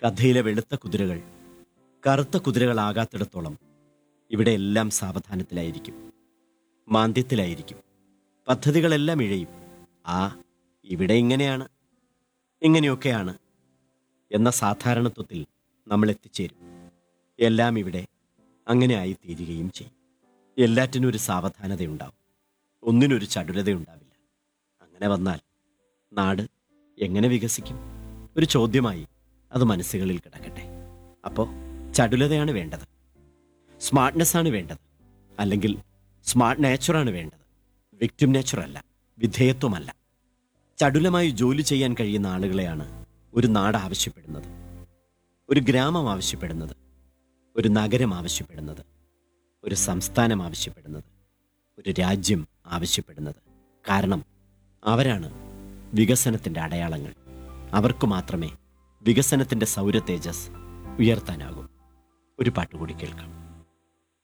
കഥയിലെ വെളുത്ത കുതിരകൾ കറുത്ത കുതിരകളാകാത്തിടത്തോളം ഇവിടെ എല്ലാം സാവധാനത്തിലായിരിക്കും മാന്ദ്യത്തിലായിരിക്കും പദ്ധതികളെല്ലാം ഇഴയും ആ ഇവിടെ ഇങ്ങനെയാണ് ഇങ്ങനെയൊക്കെയാണ് എന്ന സാധാരണത്വത്തിൽ നമ്മൾ എത്തിച്ചേരും എല്ലാം ഇവിടെ അങ്ങനെ ആയിത്തീരുകയും ചെയ്യും എല്ലാറ്റിനും ഒരു സാവധാനതയുണ്ടാവും ഒന്നിനൊരു ചടുലതയുണ്ടാവില്ല അങ്ങനെ വന്നാൽ നാട് എങ്ങനെ വികസിക്കും ഒരു ചോദ്യമായി അത് മനസ്സുകളിൽ കിടക്കട്ടെ അപ്പോൾ ചടുലതയാണ് വേണ്ടത് സ്മാർട്ട്നെസ് ആണ് വേണ്ടത് അല്ലെങ്കിൽ സ്മാർട്ട് നേച്ചറാണ് വേണ്ടത് വിക്ടിം നേച്ചർ അല്ല വിധേയത്വമല്ല ചടുലമായി ജോലി ചെയ്യാൻ കഴിയുന്ന ആളുകളെയാണ് ഒരു നാട് ആവശ്യപ്പെടുന്നത് ഒരു ഗ്രാമം ആവശ്യപ്പെടുന്നത് ഒരു നഗരം ആവശ്യപ്പെടുന്നത് ഒരു സംസ്ഥാനം ആവശ്യപ്പെടുന്നത് ഒരു രാജ്യം ആവശ്യപ്പെടുന്നത് കാരണം അവരാണ് വികസനത്തിൻ്റെ അടയാളങ്ങൾ അവർക്ക് മാത്രമേ വികസനത്തിൻ്റെ സൗര തേജസ് ഉയർത്താനാകൂ ഒരു പാട്ടുകൂടി കേൾക്കാം